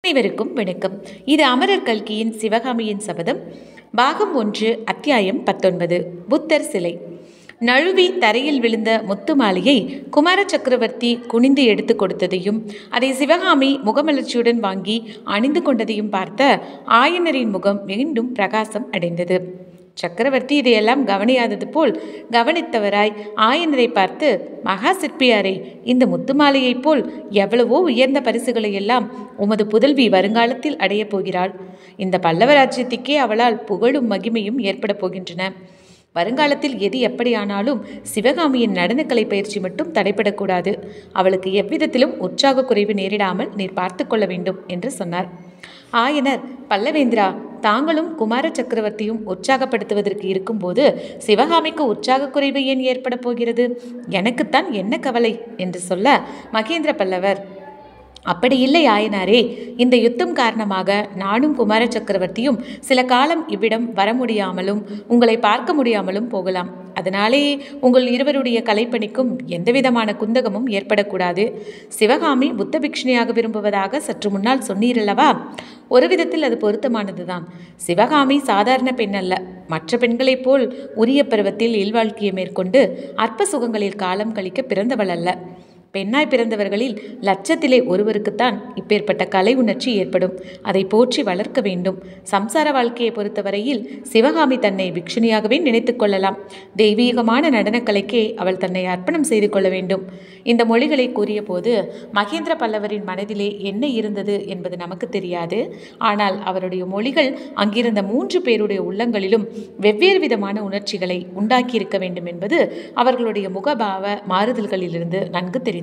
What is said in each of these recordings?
அனைவருக்கும் வணக்கம் இது அமரர் கல்கியின் சிவகாமியின் சபதம் பாகம் ஒன்று அத்தியாயம் பத்தொன்பது புத்தர் சிலை நழுவி தரையில் விழுந்த முத்து மாலையை குமார சக்கரவர்த்தி குனிந்து எடுத்து கொடுத்ததையும் அதை சிவகாமி முகமலர்ச்சியுடன் வாங்கி அணிந்து கொண்டதையும் பார்த்த ஆயனரின் முகம் மீண்டும் பிரகாசம் அடைந்தது சக்கரவர்த்தி இதையெல்லாம் கவனியாதது போல் கவனித்தவராய் ஆயனரை பார்த்து மகா சிற்பியாரே இந்த முத்துமாலையைப் போல் எவ்வளவோ உயர்ந்த பரிசுகளை எல்லாம் உமது புதல்வி வருங்காலத்தில் அடையப் போகிறாள் இந்த பல்லவ ராஜ்யத்துக்கே அவளால் புகழும் மகிமையும் ஏற்படப் போகின்றன வருங்காலத்தில் எது எப்படியானாலும் சிவகாமியின் நடனக்கலை பயிற்சி மட்டும் தடைபடக்கூடாது அவளுக்கு எவ்விதத்திலும் உற்சாக குறைவு நேரிடாமல் நீர் பார்த்து கொள்ள வேண்டும் என்று சொன்னார் ஆயனர் பல்லவேந்திரா தாங்களும் குமார சக்கரவர்த்தியும் உற்சாகப்படுத்துவதற்கு இருக்கும்போது சிவகாமிக்கு உற்சாக குறைவு ஏன் ஏற்பட போகிறது எனக்குத்தான் என்ன கவலை என்று சொல்ல மகேந்திர பல்லவர் அப்படி இல்லை ஆயனாரே இந்த யுத்தம் காரணமாக நானும் குமார சக்கரவர்த்தியும் சில காலம் இவ்விடம் வர முடியாமலும் உங்களை பார்க்க முடியாமலும் போகலாம் அதனாலே உங்கள் இருவருடைய கலைப்பணிக்கும் எந்தவிதமான குந்தகமும் ஏற்படக்கூடாது சிவகாமி புத்த பிக்ஷணியாக விரும்புவதாக சற்று முன்னால் சொன்னீரல்லவா ஒரு விதத்தில் அது பொருத்தமானதுதான் சிவகாமி சாதாரண பெண் அல்ல மற்ற பெண்களைப் போல் உரிய பருவத்தில் இல்வாழ்க்கையை மேற்கொண்டு அற்ப சுகங்களில் காலம் கழிக்க பிறந்தவள் அல்ல பெண்ணாய் பிறந்தவர்களில் லட்சத்திலே ஒருவருக்குத்தான் இப்பேற்பட்ட கலை உணர்ச்சி ஏற்படும் அதை போற்றி வளர்க்க வேண்டும் சம்சார வாழ்க்கையை பொறுத்தவரையில் சிவகாமி தன்னை பிக்ஷணியாகவே நினைத்து கொள்ளலாம் தெய்வீகமான நடனக்கலைக்கே அவள் தன்னை அர்ப்பணம் செய்து கொள்ள வேண்டும் இந்த மொழிகளை கூறிய போது மகேந்திர பல்லவரின் மனதிலே என்ன இருந்தது என்பது நமக்கு தெரியாது ஆனால் அவருடைய மொழிகள் அங்கிருந்த மூன்று பேருடைய உள்ளங்களிலும் வெவ்வேறு விதமான உணர்ச்சிகளை உண்டாக்கியிருக்க வேண்டும் என்பது அவர்களுடைய முகபாவ மாறுதல்களிலிருந்து நன்கு தெரிந்தது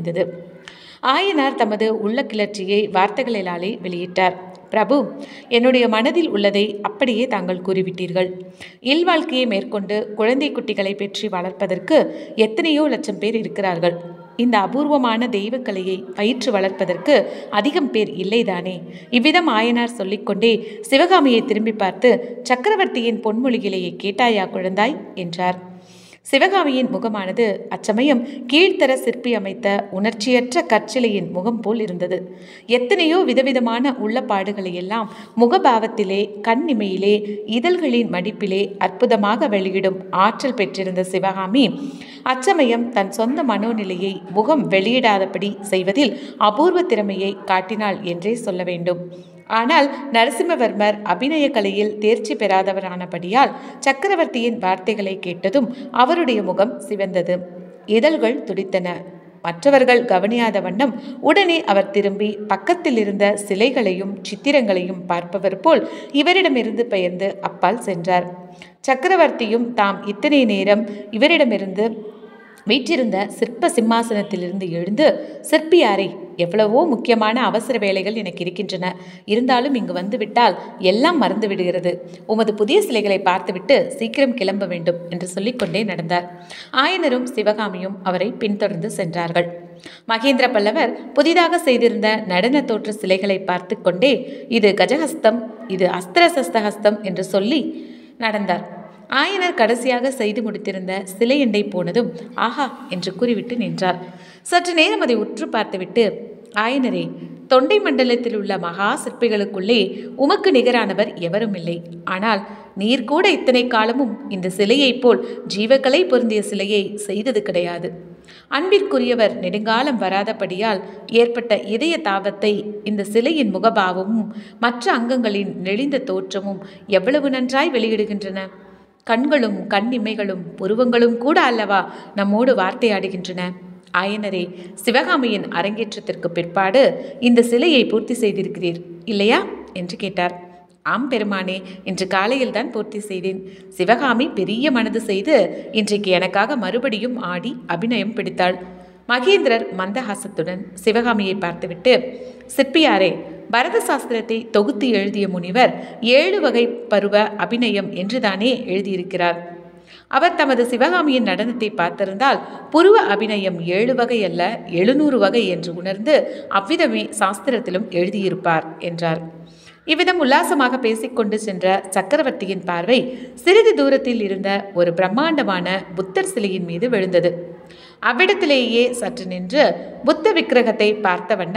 ஆயனார் தமது உள்ள கிளர்ச்சியை வார்த்தைகளிலாலே வெளியிட்டார் பிரபு என்னுடைய மனதில் உள்ளதை அப்படியே தாங்கள் கூறிவிட்டீர்கள் இல்வாழ்க்கையை மேற்கொண்டு குழந்தை குட்டிகளை பெற்றி வளர்ப்பதற்கு எத்தனையோ லட்சம் பேர் இருக்கிறார்கள் இந்த அபூர்வமான தெய்வக்கலையை பயிற்று வளர்ப்பதற்கு அதிகம் பேர் இல்லைதானே இவ்விதம் ஆயனார் சொல்லிக்கொண்டே சிவகாமியை திரும்பி பார்த்து சக்கரவர்த்தியின் பொன்மொழிகளையே கேட்டாயா குழந்தாய் என்றார் சிவகாமியின் முகமானது அச்சமயம் கீழ்த்தர சிற்பி அமைத்த உணர்ச்சியற்ற கற்சிலையின் முகம் போல் இருந்தது எத்தனையோ விதவிதமான உள்ளப்பாடுகளை எல்லாம் முகபாவத்திலே கண்ணிமையிலே இதழ்களின் மடிப்பிலே அற்புதமாக வெளியிடும் ஆற்றல் பெற்றிருந்த சிவகாமி அச்சமயம் தன் சொந்த மனோநிலையை முகம் வெளியிடாதபடி செய்வதில் அபூர்வ திறமையை காட்டினாள் என்றே சொல்ல வேண்டும் ஆனால் நரசிம்மவர்மர் அபிநய கலையில் தேர்ச்சி பெறாதவரானபடியால் சக்கரவர்த்தியின் வார்த்தைகளை கேட்டதும் அவருடைய முகம் சிவந்தது இதழ்கள் துடித்தன மற்றவர்கள் கவனியாத வண்ணம் உடனே அவர் திரும்பி பக்கத்தில் இருந்த சிலைகளையும் சித்திரங்களையும் பார்ப்பவர் போல் இவரிடமிருந்து பெயர்ந்து அப்பால் சென்றார் சக்கரவர்த்தியும் தாம் இத்தனை நேரம் இவரிடமிருந்து வீற்றிருந்த சிற்ப சிம்மாசனத்திலிருந்து எழுந்து சிற்பியாரை எவ்வளவோ முக்கியமான அவசர வேலைகள் எனக்கு இருக்கின்றன இருந்தாலும் இங்கு வந்துவிட்டால் எல்லாம் மறந்து விடுகிறது உமது புதிய சிலைகளை பார்த்துவிட்டு சீக்கிரம் கிளம்ப வேண்டும் என்று சொல்லிக்கொண்டே நடந்தார் ஆயனரும் சிவகாமியும் அவரை பின்தொடர்ந்து சென்றார்கள் மகேந்திர பல்லவர் புதிதாக செய்திருந்த நடன தோற்ற சிலைகளை பார்த்து கொண்டே இது கஜஹஸ்தம் இது அஸ்திர சஸ்தஹஸ்தம் என்று சொல்லி நடந்தார் ஆயனர் கடைசியாக செய்து முடித்திருந்த சிலை எண்டை போனதும் ஆஹா என்று கூறிவிட்டு நின்றார் சற்று நேரம் அதை உற்று பார்த்துவிட்டு ஆயனரே தொண்டை மண்டலத்தில் உள்ள மகா சிற்பிகளுக்குள்ளே உமக்கு நிகரானவர் எவரும் இல்லை ஆனால் நீர் கூட இத்தனை காலமும் இந்த சிலையைப் போல் ஜீவக்கலை பொருந்திய சிலையை செய்தது கிடையாது அன்பிற்குரியவர் நெடுங்காலம் வராதபடியால் ஏற்பட்ட இதய தாபத்தை இந்த சிலையின் முகபாவமும் மற்ற அங்கங்களின் நெளிந்த தோற்றமும் எவ்வளவு நன்றாய் வெளியிடுகின்றன கண்களும் கண்ணிமைகளும் புருவங்களும் கூட அல்லவா நம்மோடு வார்த்தையாடுகின்றன ஆயனரே சிவகாமியின் அரங்கேற்றத்திற்கு பிற்பாடு இந்த சிலையை பூர்த்தி செய்திருக்கிறீர் இல்லையா என்று கேட்டார் ஆம் பெருமானே இன்று காலையில் தான் பூர்த்தி செய்தேன் சிவகாமி பெரிய மனது செய்து இன்றைக்கு எனக்காக மறுபடியும் ஆடி அபிநயம் பிடித்தாள் மகேந்திரர் மந்தஹாசத்துடன் சிவகாமியை பார்த்துவிட்டு சிற்பியாரே பரத சாஸ்திரத்தை தொகுத்து எழுதிய முனிவர் ஏழு வகை பருவ அபிநயம் என்றுதானே எழுதியிருக்கிறார் அவர் தமது சிவகாமியின் நடனத்தை பார்த்திருந்தால் புருவ அபிநயம் ஏழு வகை அல்ல எழுநூறு வகை என்று உணர்ந்து அவ்விதமே சாஸ்திரத்திலும் எழுதியிருப்பார் என்றார் இவ்விதம் உல்லாசமாக பேசிக்கொண்டு சென்ற சக்கரவர்த்தியின் பார்வை சிறிது தூரத்தில் இருந்த ஒரு பிரம்மாண்டமான புத்தர் சிலையின் மீது விழுந்தது அவ்விடத்திலேயே சற்று நின்று புத்த விக்கிரகத்தை பார்த்த வண்ணம்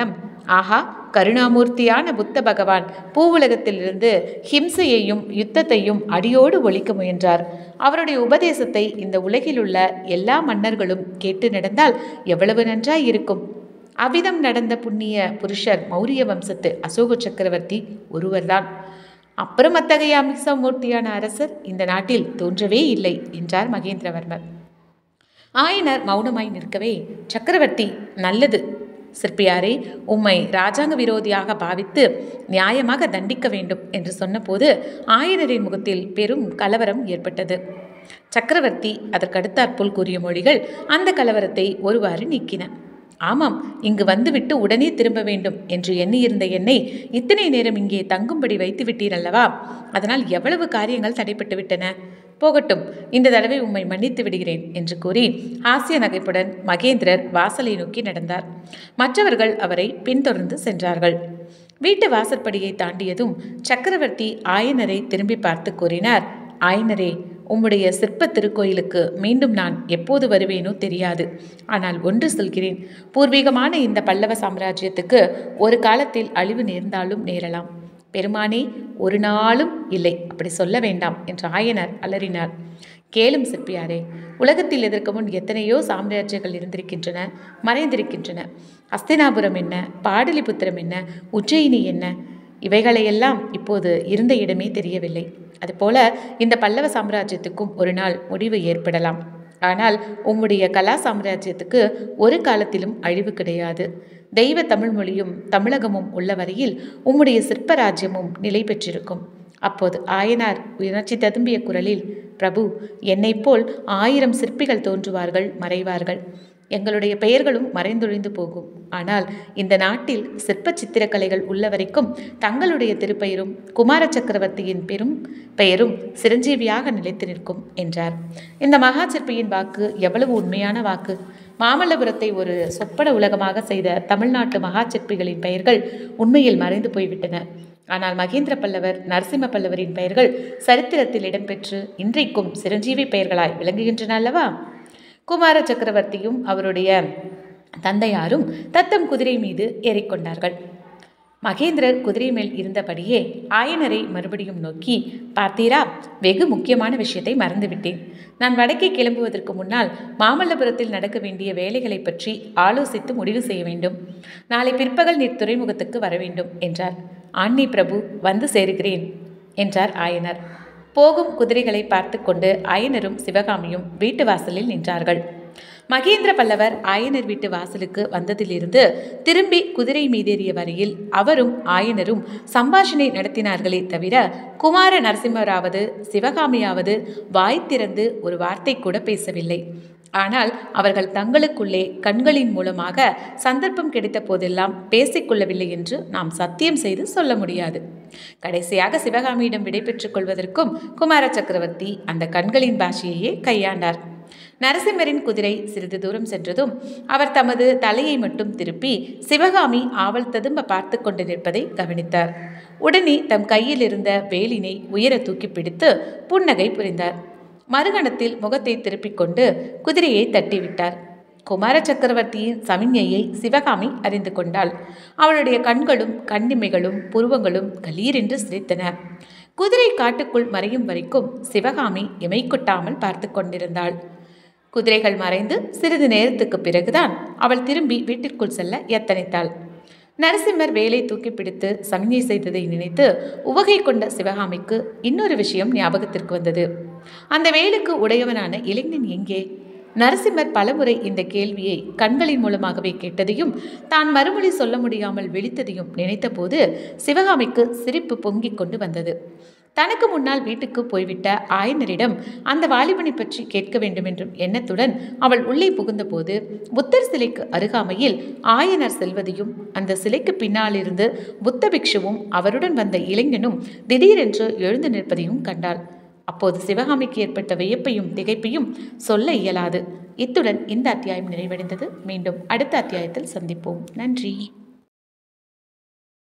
ஆஹா கருணாமூர்த்தியான புத்த பகவான் பூவுலகத்திலிருந்து ஹிம்சையையும் யுத்தத்தையும் அடியோடு ஒழிக்க முயன்றார் அவருடைய உபதேசத்தை இந்த உலகில் உள்ள எல்லா மன்னர்களும் கேட்டு நடந்தால் எவ்வளவு நன்றாய் இருக்கும் அவ்விதம் நடந்த புண்ணிய புருஷர் மௌரிய வம்சத்து அசோக சக்கரவர்த்தி ஒருவர்தான் அப்புறம் அத்தகைய அமிசமூர்த்தியான அரசர் இந்த நாட்டில் தோன்றவே இல்லை என்றார் மகேந்திரவர்மர் ஆயனர் மௌனமாய் நிற்கவே சக்கரவர்த்தி நல்லது சிற்பியாரே உம்மை ராஜாங்க விரோதியாக பாவித்து நியாயமாக தண்டிக்க வேண்டும் என்று சொன்னபோது ஆயனரின் முகத்தில் பெரும் கலவரம் ஏற்பட்டது சக்கரவர்த்தி அதற்கடுத்தாற்போல் கூறிய மொழிகள் அந்த கலவரத்தை ஒருவாறு நீக்கின ஆமாம் இங்கு வந்துவிட்டு உடனே திரும்ப வேண்டும் என்று எண்ணியிருந்த என்னை இத்தனை நேரம் இங்கே தங்கும்படி வைத்து விட்டீரல்லவா அதனால் எவ்வளவு காரியங்கள் தடைப்பட்டு விட்டன போகட்டும் இந்த தடவை உம்மை மன்னித்து விடுகிறேன் என்று கூறி ஹாஸ்ய நகைப்புடன் மகேந்திரர் வாசலை நோக்கி நடந்தார் மற்றவர்கள் அவரை பின்தொடர்ந்து சென்றார்கள் வீட்டு வாசற்படியை தாண்டியதும் சக்கரவர்த்தி ஆயனரை திரும்பி பார்த்து கூறினார் ஆயனரே உம்முடைய சிற்ப திருக்கோயிலுக்கு மீண்டும் நான் எப்போது வருவேனோ தெரியாது ஆனால் ஒன்று சொல்கிறேன் பூர்வீகமான இந்த பல்லவ சாம்ராஜ்யத்துக்கு ஒரு காலத்தில் அழிவு நேர்ந்தாலும் நேரலாம் பெருமானே ஒரு நாளும் இல்லை அப்படி சொல்ல வேண்டாம் என்று ஆயனர் அலறினார் கேளும் சிற்பியாரே உலகத்தில் இதற்கு முன் எத்தனையோ சாம்ராஜ்யங்கள் இருந்திருக்கின்றன மறைந்திருக்கின்றன அஸ்தினாபுரம் என்ன பாடலிபுத்திரம் என்ன உஜ்ஜயினி என்ன இவைகளையெல்லாம் இப்போது இருந்த இடமே தெரியவில்லை அதுபோல இந்த பல்லவ சாம்ராஜ்யத்துக்கும் ஒரு நாள் முடிவு ஏற்படலாம் ஆனால் உம்முடைய கலா சாம்ராஜ்யத்துக்கு ஒரு காலத்திலும் அழிவு கிடையாது தெய்வ தமிழ் மொழியும் தமிழகமும் உள்ள வரையில் உம்முடைய சிற்பராஜ்யமும் நிலை பெற்றிருக்கும் அப்போது ஆயனார் உணர்ச்சி ததும்பிய குரலில் பிரபு என்னைப் போல் ஆயிரம் சிற்பிகள் தோன்றுவார்கள் மறைவார்கள் எங்களுடைய பெயர்களும் மறைந்தொழிந்து போகும் ஆனால் இந்த நாட்டில் சிற்ப சித்திரக்கலைகள் உள்ள வரைக்கும் தங்களுடைய திருப்பெயரும் குமார சக்கரவர்த்தியின் பெரும் பெயரும் சிரஞ்சீவியாக நிலைத்து நிற்கும் என்றார் இந்த மகா சிற்பியின் வாக்கு எவ்வளவு உண்மையான வாக்கு மாமல்லபுரத்தை ஒரு சொப்பன உலகமாக செய்த தமிழ்நாட்டு மகா சிற்பிகளின் பெயர்கள் உண்மையில் மறைந்து போய்விட்டன ஆனால் மகேந்திர பல்லவர் நரசிம்ம பல்லவரின் பெயர்கள் சரித்திரத்தில் இடம்பெற்று இன்றைக்கும் சிரஞ்சீவி பெயர்களாய் விளங்குகின்றன அல்லவா குமார சக்கரவர்த்தியும் அவருடைய தந்தையாரும் தத்தம் குதிரை மீது ஏறிக்கொண்டார்கள் மகேந்திரர் குதிரை மேல் இருந்தபடியே ஆயனரை மறுபடியும் நோக்கி பார்த்தீரா வெகு முக்கியமான விஷயத்தை மறந்துவிட்டேன் நான் வடக்கே கிளம்புவதற்கு முன்னால் மாமல்லபுரத்தில் நடக்க வேண்டிய வேலைகளை பற்றி ஆலோசித்து முடிவு செய்ய வேண்டும் நாளை பிற்பகல் நீர் துறைமுகத்துக்கு வர வேண்டும் என்றார் ஆன்னி பிரபு வந்து சேருகிறேன் என்றார் ஆயனர் போகும் குதிரைகளை பார்த்து கொண்டு ஆயனரும் சிவகாமியும் வீட்டு வாசலில் நின்றார்கள் மகேந்திர பல்லவர் ஆயனர் வீட்டு வாசலுக்கு வந்ததிலிருந்து திரும்பி குதிரை மீதேறிய வரையில் அவரும் ஆயனரும் சம்பாஷணை நடத்தினார்களே தவிர குமார நரசிம்மராவது சிவகாமியாவது வாய் திறந்து ஒரு வார்த்தை கூட பேசவில்லை ஆனால் அவர்கள் தங்களுக்குள்ளே கண்களின் மூலமாக சந்தர்ப்பம் கிடைத்த போதெல்லாம் பேசிக்கொள்ளவில்லை என்று நாம் சத்தியம் செய்து சொல்ல முடியாது கடைசியாக சிவகாமியிடம் விடை பெற்றுக் கொள்வதற்கும் குமார சக்கரவர்த்தி அந்த கண்களின் பாஷையையே கையாண்டார் நரசிம்மரின் குதிரை சிறிது தூரம் சென்றதும் அவர் தமது தலையை மட்டும் திருப்பி சிவகாமி ஆவல் ததும்ப பார்த்து கொண்டு நிற்பதை கவனித்தார் உடனே தம் கையில் இருந்த வேலினை உயர தூக்கி பிடித்து புன்னகை புரிந்தார் மறுகணத்தில் முகத்தை திருப்பிக் கொண்டு குதிரையை தட்டிவிட்டார் குமார சக்கரவர்த்தியின் சமிஞையை சிவகாமி அறிந்து கொண்டாள் அவளுடைய கண்களும் கண்ணிமைகளும் புருவங்களும் கலீரென்று சிரித்தன குதிரை காட்டுக்குள் மறையும் வரைக்கும் சிவகாமி இமை கொட்டாமல் பார்த்து கொண்டிருந்தாள் குதிரைகள் மறைந்து சிறிது நேரத்துக்கு பிறகுதான் அவள் திரும்பி வீட்டிற்குள் செல்ல எத்தனைத்தாள் நரசிம்மர் வேலை தூக்கி பிடித்து சமிஞை செய்ததை நினைத்து உவகை கொண்ட சிவகாமிக்கு இன்னொரு விஷயம் ஞாபகத்திற்கு வந்தது அந்த வேலுக்கு உடையவனான இளைஞன் எங்கே நரசிம்மர் பலமுறை இந்த கேள்வியை கண்களின் மூலமாகவே கேட்டதையும் தான் மறுமொழி சொல்ல முடியாமல் விழித்ததையும் நினைத்தபோது சிவகாமிக்கு சிரிப்பு பொங்கிக் கொண்டு வந்தது தனக்கு முன்னால் வீட்டுக்கு போய்விட்ட ஆயனரிடம் அந்த வாலிபனை பற்றி கேட்க வேண்டும் என்றும் எண்ணத்துடன் அவள் உள்ளே புகுந்தபோது புத்தர் சிலைக்கு அருகாமையில் ஆயனர் செல்வதையும் அந்த சிலைக்கு பின்னாலிருந்து புத்த பிக்ஷுவும் அவருடன் வந்த இளைஞனும் திடீரென்று எழுந்து நிற்பதையும் கண்டாள் அப்போது சிவகாமிக்கு ஏற்பட்ட வியப்பையும் திகைப்பையும் சொல்ல இயலாது இத்துடன் இந்த அத்தியாயம் நிறைவடைந்தது மீண்டும் அடுத்த அத்தியாயத்தில் சந்திப்போம் நன்றி